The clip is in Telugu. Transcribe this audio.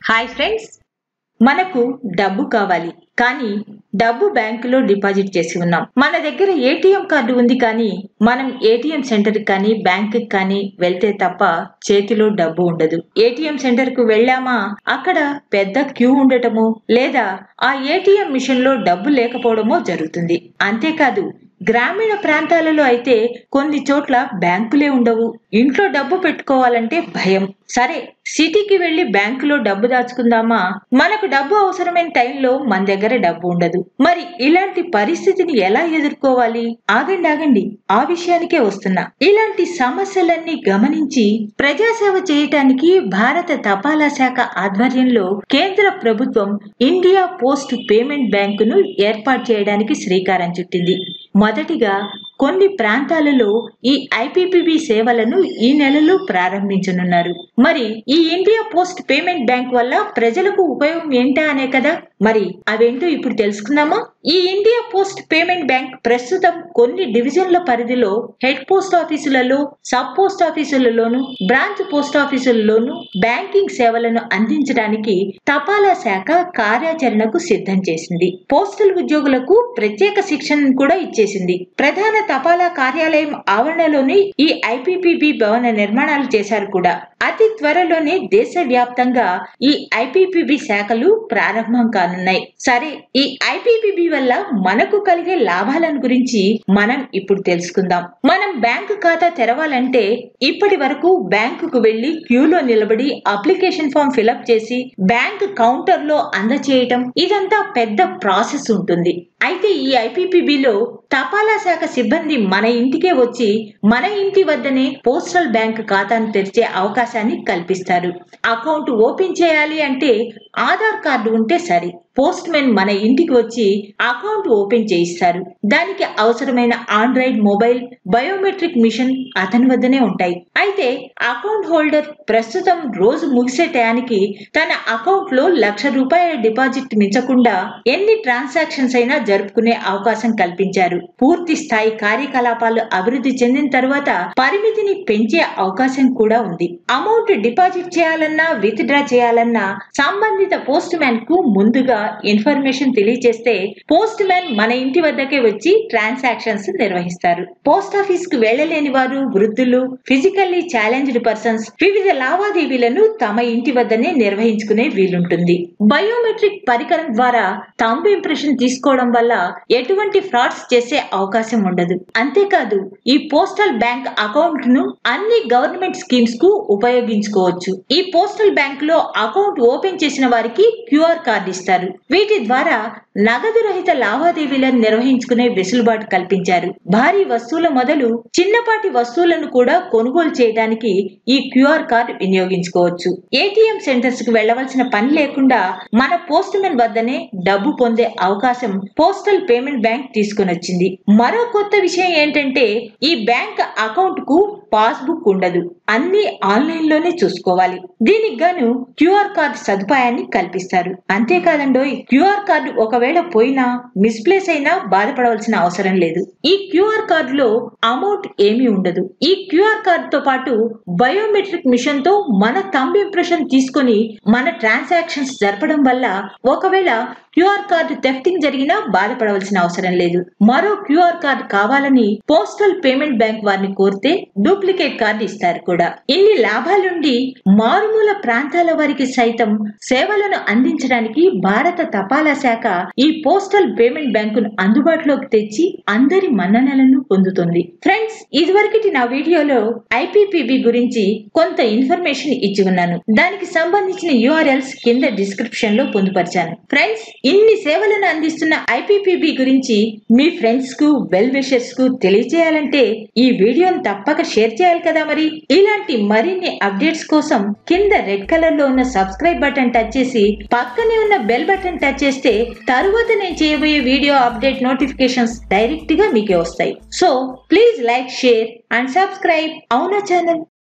హాయ్ ఫ్రెండ్స్ మనకు డబ్బు కావాలి కానీ డబ్బు బ్యాంకులో డిపాజిట్ చేసి ఉన్నాం మన దగ్గర ఏటీఎం కార్డు ఉంది కానీ మనం ఏటీఎం సెంటర్ కానీ బ్యాంక్ కానీ వెళ్తే తప్ప చేతిలో డబ్బు ఉండదు ఏటీఎం సెంటర్ కు వెళ్ళామా అక్కడ పెద్ద క్యూ ఉండటము లేదా ఆ ఏటీఎం మిషన్ లో డబ్బు లేకపోవడమో జరుగుతుంది అంతేకాదు గ్రామీణ ప్రాంతాలలో అయితే కొన్ని చోట్ల బ్యాంకులే ఉండవు ఇంట్లో డబ్బు పెట్టుకోవాలంటే భయం సరే సిటీకి వెళ్లి బ్యాంకులో డబ్బు దాచుకుందామా మనకు డబ్బు అవసరమైన టైంలో మన దగ్గర డబ్బు ఉండదు మరి ఇలాంటి పరిస్థితిని ఎలా ఎదుర్కోవాలి ఆగండి ఆగండి ఆ విషయానికే వస్తున్నా ఇలాంటి సమస్యలన్నీ గమనించి ప్రజాసేవ చేయటానికి భారత తపాలా శాఖ ఆధ్వర్యంలో కేంద్ర ప్రభుత్వం ఇండియా పోస్ట్ పేమెంట్ బ్యాంకును ఏర్పాటు చేయడానికి శ్రీకారం చుట్టింది మొదటిగా కొన్ని ప్రాంతాలలో ఈ ఐపీపీబీ సేవలను ఈ నెలలో ప్రారంభించనున్నారు మరి ఈ ఇండియా పోస్ట్ పేమెంట్ బ్యాంక్ వల్ల ప్రజలకు ఉపయోగం ఏంటా అనే కదా మరి అవేంటో ఇప్పుడు తెలుసుకుందామా ఈ ఇండియా పోస్ట్ పేమెంట్ బ్యాంక్ ప్రస్తుతం కొన్ని డివిజన్ల పరిధిలో హెడ్ పోస్ట్ ఆఫీసులలో సబ్ పోస్ట్ ఆఫీసులలోను బ్రాంచ్ పోస్ట్ ఆఫీసులలోను బ్యాంకింగ్ సేవలను అందించడానికి తపాలా శాఖ కార్యాచరణకు సిద్ధం చేసింది పోస్టల్ ఉద్యోగులకు ప్రత్యేక శిక్షణను కూడా ఇచ్చేసింది ప్రధాన తపాలా కార్యాలయం ఆవరణలోనే ఈ ఐపీపీబీ భవన నిర్మాణాలు చేశారు కూడా అతి త్వరలోనే దేశవ్యాప్తంగా ఈ ఐపీపీబీ శాఖలు ప్రారంభం కానున్నాయి సరే ఈ ఐపీపీబీ వల్ల మనకు కలిగే లాభాలను గురించి మనం ఇప్పుడు తెలుసుకుందాం మనం బ్యాంకు ఖాతా తెరవాలంటే ఇప్పటి వరకు బ్యాంకుకు వెళ్లి క్యూలో నిలబడి అప్లికేషన్ ఫామ్ ఫిలప్ చేసి బ్యాంక్ కౌంటర్ లో అందచేయటం ఇదంతా పెద్ద ప్రాసెస్ ఉంటుంది అయితే ఈ ఐపీపీబీలో తపాలా శాఖ సిబ్బంది మన ఇంటికే వచ్చి మన ఇంటి వద్దనే పోస్టల్ బ్యాంక్ ఖాతాను తెరిచే అవకాశాన్ని కల్పిస్తారు అకౌంట్ ఓపెన్ చేయాలి అంటే ఆధార్ కార్డు ఉంటే సరి పోస్ట్ మెన్ మన ఇంటికి వచ్చి అకౌంట్ ఓపెన్ చేయిస్తారు దానికి అవసరమైన ఆండ్రాయిడ్ మొబైల్ బయోమెట్రిక్ మిషన్ అతని వద్దనే ఉంటాయి అయితే అకౌంట్ హోల్డర్ ప్రస్తుతం రోజు ముగిసే టయానికి తన అకౌంట్ లో లక్ష రూపాయల డిపాజిట్ మించకుండా ఎన్ని ట్రాన్సాక్షన్స్ అయినా జరుపుకునే అవకాశం కల్పించారు పూర్తి స్థాయి కార్యకలాపాలు అభివృద్ధి చెందిన తర్వాత పరిమితిని పెంచే అవకాశం కూడా ఉంది అమౌంట్ డిపాజిట్ చేయాలన్నా విత్ డ్రా చేయాలన్నా సంబంధిత పోస్ట్ మ్యాన్ కు ముందుగా ఇన్ఫర్మేషన్ తెలియజేస్తే పోస్ట్ మ్యాన్ మన ఇంటి వద్దకే వచ్చి ట్రాన్సాక్షన్స్ నిర్వహిస్తారు పోస్ట్ ఆఫీస్ కు వెళ్లలేని వారు వృద్ధులు ఫిజికల్లీ ఛాలెంజ్డ్ పర్సన్స్ వివిధ లావాదేవీలను తమ ఇంటి వద్దనే నిర్వహించుకునే వీలుంటుంది బయోమెట్రిక్ పరికరం ద్వారా థంబ్ ఇంప్రెషన్ తీసుకోవడం వల్ల ఎటువంటి ఫ్రాడ్స్ చేసే అవకాశం ఉండదు అంతేకాదు ఈ పోస్టల్ బ్యాంక్ అకౌంట్ ను అన్ని గవర్నమెంట్ స్కీమ్స్ కు ఉపయోగించుకోవచ్చు ఈ పోస్టల్ బ్యాంక్ లో అకౌంట్ ఓపెన్ చేసిన వారికి క్యూఆర్ కార్డు ఇస్తారు వీటి ద్వారా నగదు రహిత లావాదేవీలను నిర్వహించుకునే వెసులుబాటు కల్పించారు భారీ వస్తువుల మొదలు చిన్నపాటి వస్తువులను కూడా కొనుగోలు చేయడానికి ఈ క్యూఆర్ కార్డు వినియోగించుకోవచ్చు ఏటీఎం సెంటర్స్ కు వెళ్లవలసిన పని లేకుండా మన పోస్ట్ మెన్ వద్దనే డబ్బు పొందే అవకాశం పోస్టల్ పేమెంట్ బ్యాంక్ తీసుకొని వచ్చింది మరో కొత్త విషయం ఏంటంటే ఈ బ్యాంక్ అకౌంట్ కు పాస్బుక్ ఉండదు అన్ని ఆన్లైన్ లోనే చూసుకోవాలి దీనికి గాను క్యూఆర్ కార్డు సదుపాయాన్ని కల్పిస్తారు అంతేకాదండోయ్ క్యూఆర్ కార్డు ఒకవేళ పోయినా మిస్ప్లేస్ అయినా బాధపడవలసిన అవసరం లేదు ఈ క్యూఆర్ కార్డులో అమౌంట్ ఏమీ ఉండదు ఈ క్యూఆర్ కార్డు తో పాటు బయోమెట్రిక్ మిషన్ తో మన థంబ్ ఇంప్రెషన్ తీసుకొని మన ట్రాన్సాక్షన్స్ జరపడం వల్ల ఒకవేళ క్యూఆర్ కార్డు థెఫ్టింగ్ జరిగినా బాధపడవలసిన అవసరం లేదు మరో క్యూఆర్ కార్డు కావాలని పోస్టల్ పేమెంట్ బ్యాంక్ వారిని కోరితే డూప్లికేట్ కార్డు ఇస్తారు కూడా ఇన్ని లాభాలుండి మారుమూల ప్రాంతాల వారికి సైతం సేవలను అందించడానికి భారత తపాలా శాఖ ఈ పోస్టల్ పేమెంట్ బ్యాంకును అందుబాటులోకి తెచ్చి అందరి మన్ననలను పొందుతుంది ఫ్రెండ్స్ ఇదివరకటి నా వీడియోలో ఐపీపీబీ గురించి కొంత ఇన్ఫర్మేషన్ ఇచ్చి ఉన్నాను దానికి సంబంధించిన యూఆర్ఎల్స్ కింద డిస్క్రిప్షన్ లో పొందుపరిచాను ఫ్రెండ్స్ ఇన్ని సేవలను అందిస్తున్న ఐపీపీబీ గురించి మీ ఫ్రెండ్స్ కు వెల్ విషర్స్ కు తెలియజేయాలంటే ఈ వీడియోను తప్పక షేర్ చేయాలి కదా మరి ఇలాంటి మరిన్ని అప్డేట్స్ కోసం కింద రెడ్ కలర్ లో ఉన్న సబ్స్క్రైబ్ బటన్ టచ్ చేసి పక్కనే ఉన్న బెల్ బటన్ టచ్ చేస్తే తరువాత నేను చేయబోయే వీడియో అప్డేట్ నోటిఫికేషన్స్ డైరెక్ట్ గా మీకే వస్తాయి so please like share and subscribe అవునా ఛానల్